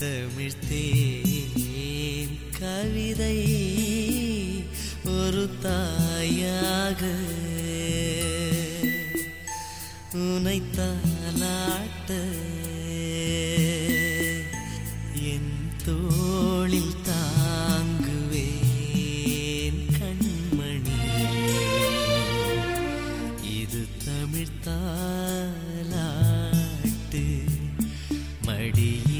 தமிழ்த்தேன் கவிதை ஒரு தாயாக உனை தாலாட்ட என் தோளில் தாங்குவேன் கண்மணி இது தமிழ் தாலாட்டு மடியில்